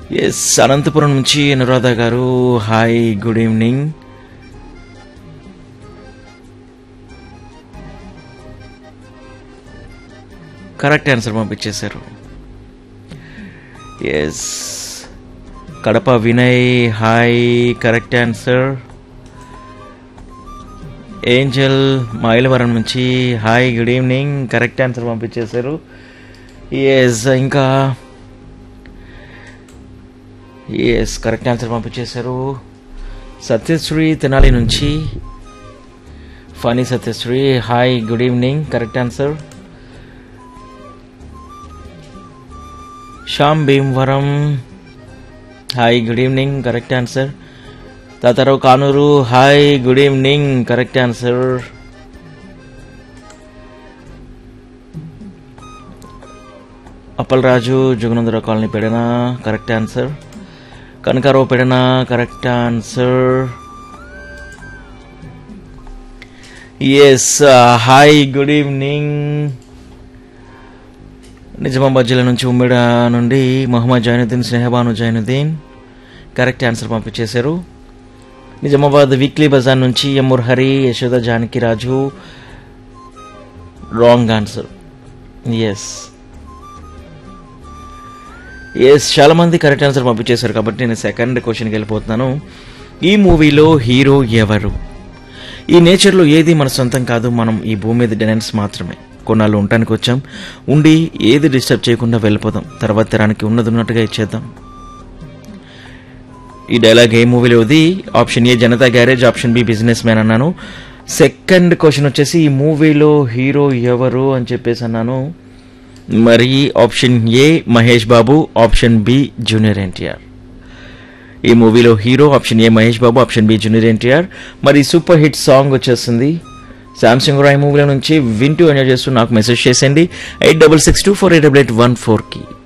yes Anantapuram నుంచి Anuradha garu hi good evening correct answer పంపించేశారు yes Kadapa Vinay hi correct answer Angel Mylavaram నుంచి hi good evening correct answer పంపించేశారు yes ఇంకా yes correct answer పంపించేశారు సత్యశ్రీ తెనాలి నుంచి Phani Satyasri hi good evening correct answer Shyam Bhimavaram hi good evening correct answer Tatarao Kanuru hi good evening correct answer Appalaraju Jagannadharao colony Pedana correct answer Kanakarao Pedana correct answer yes hi good evening Nizamabad జిల్లా నుంచి ఉమ్మిడ నుండి Mohammed Zainuddin Snehabanu Zainuddin correct answer పంపించేశారు Nizamabad weekly బజార్ నుంచి ఎమ్మూర్ Hari Yashoda Janakiraju wrong answer yes yes చాలా మంది correct answer పంపించేశారు కాబట్టి నేను సెకండ్ క్వశ్చన్కి వెళ్ళిపోతున్నాను ఈ మూవీలో హీరో ఎవరు ఈ నేచర్లో ఏది మన సొంతం కాదు మనం ఈ భూమి మీద డెనెన్స్ మాత్రమే కొన్నాళ్ళు ఉండటానికి వచ్చాం ఉండి ఏది డిస్టర్బ్ చేయకుండా వెళ్ళిపోదాం తర్వాత తరానికి ఉన్నది ఉన్నట్టుగా ఇచ్చేద్దాం ఈ డైలాగ్ ఏ మూవీలో ఉంది option A Janatha garage option B businessman అన్నాను సెకండ్ క్వశ్చన్ వచ్చేసి ఈ మూవీలో హీరో ఎవరు అని చెప్పేసి అన్నాను మరి option A Mahesh Babu option B junior NTR ఈ మూవీలో hero option A Mahesh Babu option B junior NTR మరి సూపర్ హిట్ సాంగ్ వచ్చేస్తుంది శాంసంగ్ రాయ్ మూవీలో నుంచి వింటూ ఎంజాయ్ చేస్తూ నాకు మెసేజ్ చేసేయండి eight double six two four eight double eight one ఫోర్కి